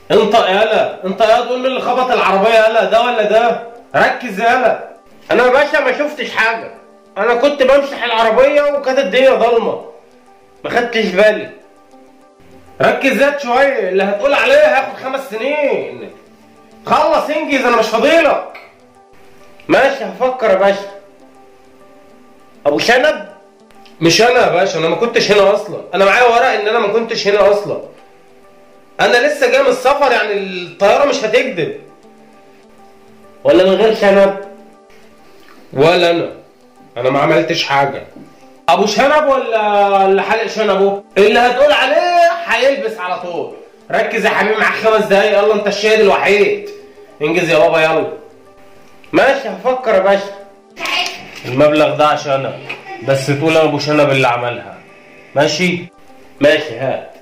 انت يالا انت يا تقول لي اللي خبط العربيه يالا ده ولا ده ركز يالا انا يا باشا ما شفتش حاجه انا كنت بمسح العربيه وكانت الدنيا ضلمه ما خدتش بالي ركز زاد شويه اللي هتقول عليه هياخد خمس سنين خلص انجز انا مش فاضيلك ماشي هفكر يا باشا ابو شنب مش انا يا باشا انا ما كنتش هنا اصلا انا معايا ورق ان انا ما كنتش هنا اصلا انا لسه جاي من السفر يعني الطياره مش هتكذب ولا من غير شنب ولا انا انا ما عملتش حاجه ابو شنب ولا اللي حلق شنبه اللي هتقول عليه هيلبس على طول ركز يا حبيبي معاك خمس دقايق يلا انت الشاهد الوحيد انجز يا بابا يلا ماشي هفكر يا باشا المبلغ ده عشانك بس تقول انا ابو شنب اللي عملها ماشي ماشي هات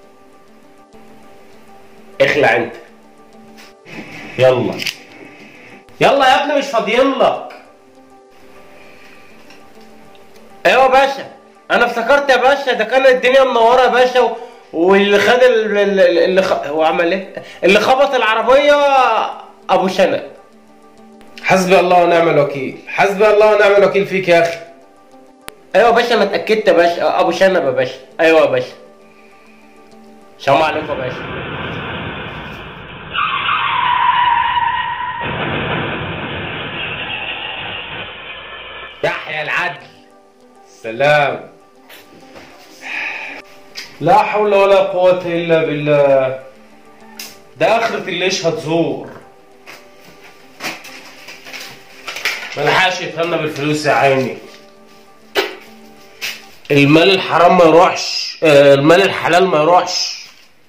اخلع انت يلا يلا يا ابني مش فاضيين لك ايوه يا باشا انا افتكرت يا باشا ده كان الدنيا منوره يا باشا و... واللي خد ال- ال- ال- اللي خ... هو عمل ايه اللي خبط العربيه ابو شنب حسبي الله ونعم الوكيل حسبي الله ونعم الوكيل فيك يا اخي ايوه يا باشا انا اتاكدت يا باشا ابو شنب يا باشا ايوه يا باشا سلام عليكم يا باشا يحيى العدل سلام لا حول ولا قوة إلا بالله ده آخرة اللي إيش هتزور ملحقش يتهنى بالفلوس يا عيني المال الحرام ما يروحش آه، المال الحلال ما يروحش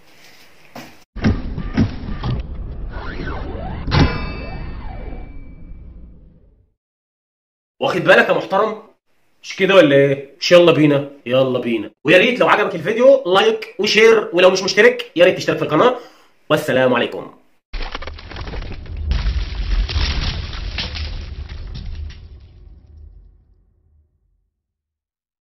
واخد بالك يا محترم مش كده ولا ايه مش يلا بينا يلا بينا ويا ريت لو عجبك الفيديو لايك وشير ولو مش مشترك يا ريت تشترك في القناه والسلام عليكم